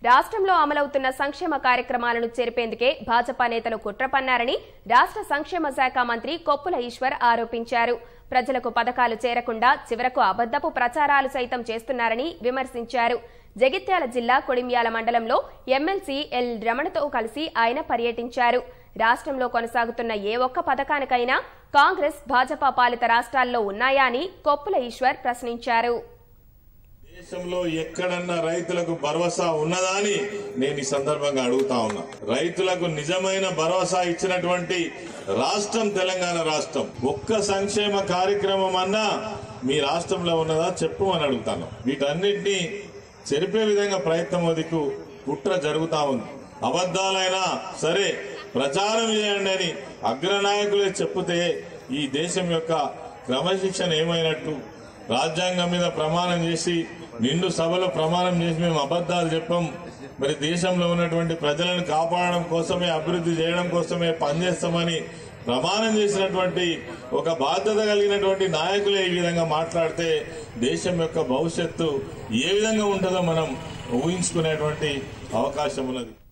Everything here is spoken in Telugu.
రాష్ట్రంలో అమలవుతున్న సంక్షేమ కార్యక్రమాలను చెరిపేందుకే భాజపా నేతలు కుట్ర పన్నారని రాష్ట్ర సంక్షేమ శాఖ మంత్రి కొప్పుల ఈశ్వర్ ఆరోపించారు ప్రజలకు పథకాలు చేరకుండా చివరకు అబద్దపు ప్రచారాలు సైతం చేస్తున్నారని విమర్శించారు జగిత్యాల జిల్లా కొడిమ్యాల మండలంలో ఎమ్మెల్సీ ఎల్ రమణతో కలిసి ఆయన పర్యటించారు రాష్ట్రంలో కొనసాగుతున్న ఏ ఒక్క పథకానికైనా కాంగ్రెస్ భాజపా పాలిత రాష్ట్రాల్లో ఉన్నాయా అని కొప్పుల ఈశ్వర్ ప్రశ్నించారు దేశంలో ఎక్కడన్నా రైతులకు భరోసా ఉన్నదా అని నేను ఈ సందర్భంగా అడుగుతా ఉన్నా రైతులకు నిజమైన భరోసా ఇచ్చినటువంటి రాష్ట్రం తెలంగాణ రాష్ట్రం ఒక్క సంక్షేమ కార్యక్రమం అన్నా మీ రాష్ట్రంలో ఉన్నదా చెప్పు అని అడుగుతాను వీటన్నిటిని చెరిపే విధంగా ప్రయత్నం దిక్కు కుట్ర జరుగుతా ఉంది అబద్దాలైనా సరే ప్రచారం చేయండి అని అగ్రనాయకులే చెప్తే ఈ దేశం యొక్క క్రమశిక్షణ ఏమైనట్టు రాజ్యాంగం మీద ప్రమాణం చేసి నిండు సభలో ప్రమాణం చేసి మేము అబద్దాలు చెప్పాం మరి దేశంలో ఉన్నటువంటి ప్రజలను కాపాడడం కోసమే అభివృద్ధి చేయడం కోసమే పనిచేస్తామని ప్రమాణం చేసినటువంటి ఒక బాధ్యత కలిగినటువంటి నాయకులే ఈ విధంగా మాట్లాడితే దేశం యొక్క భవిష్యత్తు ఏ విధంగా ఉంటుందో మనం ఊహించుకునేటువంటి అవకాశం ఉన్నది